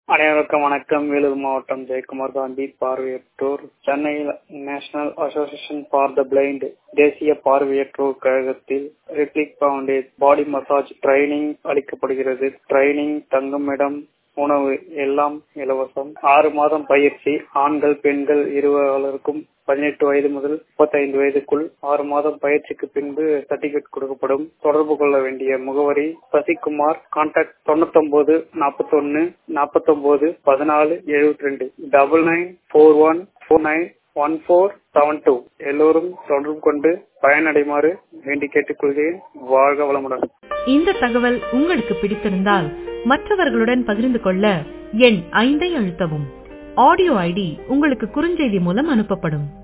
அனைவருக்கும் வணக்கம் வேலூர் மாவட்டம் ஜெயக்குமார் காந்தி பார்வையற்றோர் சென்னையில் national association for the blind தேசிய பார்வையற்றோர் கழகத்தில் ரிப்ளிக் பவுண்டேஜ் பாடி மசாஜ் ட்ரைனிங் அளிக்கப்படுகிறது ட்ரைனிங் தங்குமிடம் உணவு எல்லாம் இலவசம் ஆறு மாதம் பயிற்சி ஆண்கள் பெண்கள் இருவருக்கும் பதினெட்டு வயது முதல் முப்பத்தைந்து வயதுக்குள் ஆறு மாதம் பயிற்சிக்கு பின்பு சர்டிபிகேட் கொடுக்கப்படும் தொடர்பு கொள்ள வேண்டிய முகவரி சசிகுமார் கான்டாக்ட் தொண்ணூத்தொன்பது நாற்பத்தொன்னு நாற்பத்தொன்பது பதினாலு எழுபத்தி ரெண்டு double nine four one four nine one four seven two எல்லோரும் தொடர்பு கொண்டு பயனடைமாறு வேண்டி கேட்டுக்கொள்கிறேன் வாழ்க வளமுடன் இந்த தகவல் உங்களுக்கு பிடித்திருந்தால் மற்றவர்களுடன் பகிர்ந்து கொள்ள எண் ஐந்தை அழுத்தவும் ஆடியோ ஐடி உங்களுக்கு குறுஞ்செய்தி மூலம் அனுப்பப்படும்